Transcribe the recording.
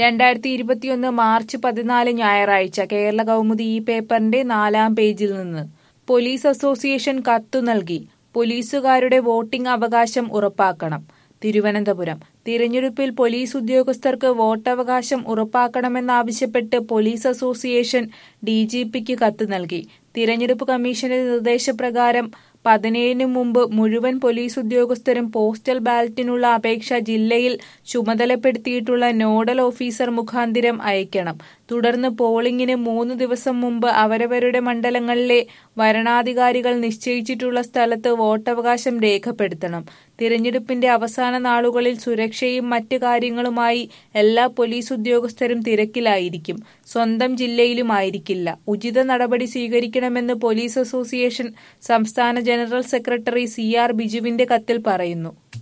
രണ്ടായിരത്തി ഇരുപത്തിയൊന്ന് മാർച്ച് പതിനാല് ഞായറാഴ്ച കേരള കൗമുദി ഈ പേപ്പറിന്റെ നാലാം പേജിൽ നിന്ന് പോലീസ് അസോസിയേഷൻ കത്തു നൽകി പോലീസുകാരുടെ വോട്ടിംഗ് അവകാശം ഉറപ്പാക്കണം തിരുവനന്തപുരം തിരഞ്ഞെടുപ്പിൽ പോലീസ് ഉദ്യോഗസ്ഥർക്ക് വോട്ടവകാശം ഉറപ്പാക്കണമെന്നാവശ്യപ്പെട്ട് പോലീസ് അസോസിയേഷൻ ഡിജിപിക്ക് കത്ത് നൽകി തിരഞ്ഞെടുപ്പ് കമ്മീഷന്റെ നിർദ്ദേശപ്രകാരം പതിനേഴിന് മുമ്പ് മുഴുവൻ പോലീസ് ഉദ്യോഗസ്ഥരും പോസ്റ്റൽ ബാലറ്റിനുള്ള അപേക്ഷ ജില്ലയിൽ ചുമതലപ്പെടുത്തിയിട്ടുള്ള നോഡൽ ഓഫീസർ മുഖാന്തിരം അയക്കണം തുടർന്ന് പോളിംഗിന് മൂന്ന് ദിവസം മുമ്പ് അവരവരുടെ മണ്ഡലങ്ങളിലെ വരണാധികാരികൾ നിശ്ചയിച്ചിട്ടുള്ള സ്ഥലത്ത് വോട്ടവകാശം രേഖപ്പെടുത്തണം തിരഞ്ഞെടുപ്പിന്റെ അവസാന നാളുകളിൽ സുരക്ഷയും മറ്റ് കാര്യങ്ങളുമായി എല്ലാ പോലീസ് ഉദ്യോഗസ്ഥരും തിരക്കിലായിരിക്കും സ്വന്തം ജില്ലയിലുമായിരിക്കില്ല ഉചിത നടപടി സ്വീകരിക്കണമെന്ന് പോലീസ് അസോസിയേഷൻ സംസ്ഥാന ജനറൽ സെക്രട്ടറി സി ആർ ബിജുവിന്റെ കത്തിൽ പറയുന്നു